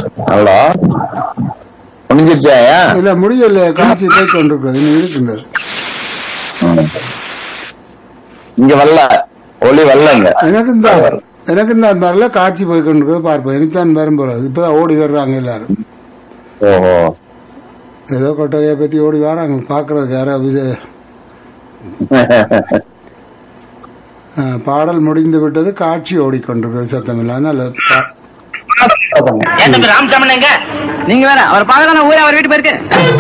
hello முடிஞ்சிருச்சாயா இல்ல முடியல காட்சி போய் கொண்டிருக்கிறது இன்னும் இருக்கின்றது இங்க வரல ஒளி வரலங்க எனக்கு இந்த எனக்கு இந்த வரல காட்சி போய் கொண்டிருக்கிறது பார்ப்போம் எனக்கு தான் வரும் போறது இப்பதான் ஓடி வர்றாங்க எல்லாரும் ஓஹோ ஏதோ கொட்டகையை பத்தி ஓடி வராங்க பாக்குறதுக்கு யாரோ விஜய் அஹ், பாடல் முடிந்து விட்டது காட்சி ஓடிக்கொண்டிருக்கிறது சத்தமில்லை அதனால பா- ஏன் தம்பி ராமசாமன் எங்க நீங்க வேற அவர் பார்க்க ஊரே அவர் வீட்டு போயிருக்கு